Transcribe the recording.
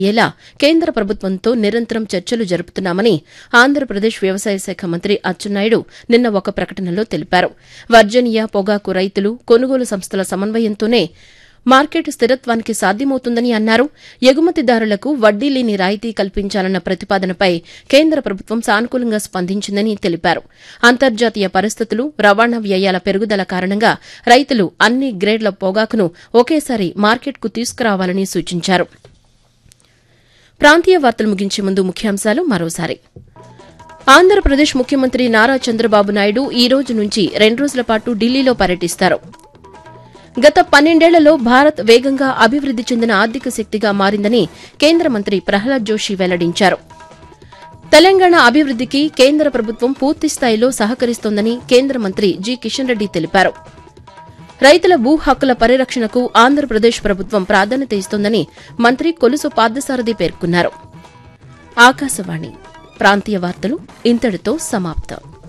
ఎలా కేంద్ర ప్రభుత్వంతో నిరంతరం చర్చలు జరుపుతున్నామని ఆంధ్రప్రదేశ్ వ్యవసాయ శాఖ మంత్రి అచ్చెన్నాయుడు నిన్న ఒక ప్రకటనలో తెలిపారు వర్జనియా పొగాకు రైతులు కొనుగోలు సంస్థల సమన్వయంతోనే మార్కెట్ స్థిరత్వానికి సాధ్యమవుతుందని అన్నారు ఎగుమతిదారులకు వడ్డీ లేని రాయితీ కల్పించాలన్న ప్రతిపాదనపై కేంద్ర ప్రభుత్వం సానుకూలంగా స్పందించిందని తెలిపారు అంతర్జాతీయ పరిస్థితులు రవాణా వ్యయాల పెరుగుదల కారణంగా రైతులు అన్ని గ్రేడ్ల పొగాకును ఒకేసారి మార్కెట్కు తీసుకురావాలని సూచించారు ప్రాంతీయ వార్తలు ముగించే ముందు ముఖ్యాంశాలు మరోసారి ఆంధ్రప్రదేశ్ ముఖ్యమంత్రి నారా చంద్రబాబు నాయుడు ఈ రోజు నుంచి రెండు రోజుల పాటు ఢిల్లీలో పర్యటిస్తారు గత పన్నెండేళ్లలో భారత్ వేగంగా అభివృద్ది చెందిన ఆర్థిక శక్తిగా మారిందని కేంద్ర మంత్రి ప్రహ్లాద్ జోషి వెల్లడించారు తెలంగాణ అభివృద్దికి కేంద్ర ప్రభుత్వం పూర్తిస్థాయిలో సహకరిస్తోందని కేంద్ర మంత్రి జి కిషన్ రెడ్డి తెలిపారు రైతుల భూ హక్కుల పరిరక్షణకు ఆంధ్రప్రదేశ్ ప్రభుత్వం ప్రాధాన్యత ఇస్తోందని మంత్రి కొలుసు పార్థసారథి పేర్కొన్నారు ఆకాశవాణి ప్రాంతీయ వార్తలు ఇంతటితో సమాప్తం